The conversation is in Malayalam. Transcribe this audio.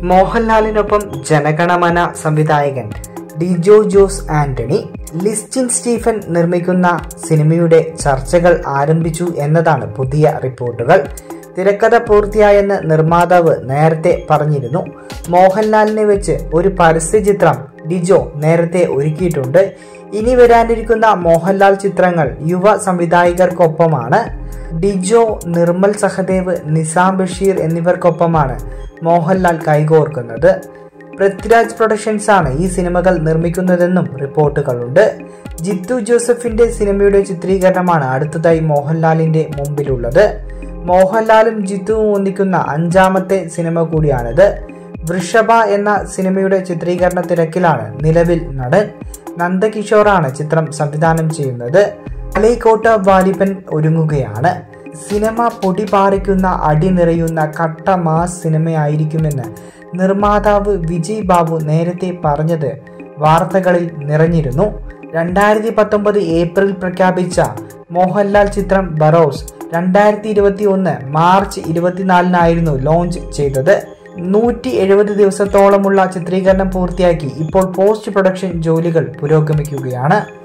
മോഹൻലാലിനൊപ്പം ജനഗണമന സംവിധായകൻ ഡിജോ ജോസ് ആന്റണി ലിസ്റ്റിൻ സ്റ്റീഫൻ നിർമ്മിക്കുന്ന സിനിമയുടെ ചർച്ചകൾ ആരംഭിച്ചു എന്നതാണ് പുതിയ റിപ്പോർട്ടുകൾ തിരക്കഥ പൂർത്തിയായെന്ന് നിർമ്മാതാവ് നേരത്തെ പറഞ്ഞിരുന്നു മോഹൻലാലിനെ വെച്ച് ഒരു പരസ്യചിത്രം ഡിജോ നേരത്തെ ഒരുക്കിയിട്ടുണ്ട് ഇനി വരാനിരിക്കുന്ന മോഹൻലാൽ ചിത്രങ്ങൾ യുവ സംവിധായകർക്കൊപ്പമാണ് ഡിജോ നിർമ്മൽ സഹദേവ് നിസാം ബഷീർ എന്നിവർക്കൊപ്പമാണ് മോഹൻലാൽ കൈകോർക്കുന്നത് പൃഥ്വിരാജ് പ്രൊഡക്ഷൻസ് ആണ് ഈ സിനിമകൾ നിർമ്മിക്കുന്നതെന്നും റിപ്പോർട്ടുകളുണ്ട് ജിത്തു ജോസഫിന്റെ സിനിമയുടെ ചിത്രീകരണമാണ് അടുത്തതായി മോഹൻലാലിന്റെ മുമ്പിലുള്ളത് മോഹൻലാലും ജിത്തുവും ഒന്നിക്കുന്ന അഞ്ചാമത്തെ സിനിമ കൂടിയാണിത് വൃഷഭ എന്ന സിനിമയുടെ ചിത്രീകരണ തിരക്കിലാണ് നിലവിൽ നടൻ നന്ദകിഷോറാണ് ചിത്രം സംവിധാനം ചെയ്യുന്നത് അലൈക്കോട്ട വാലിപ്പൻ ഒരുങ്ങുകയാണ് സിനിമ പൊടി പാറിക്കുന്ന അടി നിറയുന്ന കട്ട മാസ് സിനിമയായിരിക്കുമെന്ന് നിർമ്മാതാവ് വിജയ് ബാബു നേരത്തെ പറഞ്ഞത് വാർത്തകളിൽ നിറഞ്ഞിരുന്നു രണ്ടായിരത്തി പത്തൊമ്പത് ഏപ്രിൽ പ്രഖ്യാപിച്ച മോഹൻലാൽ ചിത്രം ബറോസ് രണ്ടായിരത്തി ഇരുപത്തി ഒന്ന് മാർച്ച് ഇരുപത്തിനാലിനായിരുന്നു ലോഞ്ച് ചെയ്തത് നൂറ്റി എഴുപത് ദിവസത്തോളമുള്ള ചിത്രീകരണം പൂർത്തിയാക്കി ഇപ്പോൾ പോസ്റ്റ് പ്രൊഡക്ഷൻ ജോലികൾ പുരോഗമിക്കുകയാണ്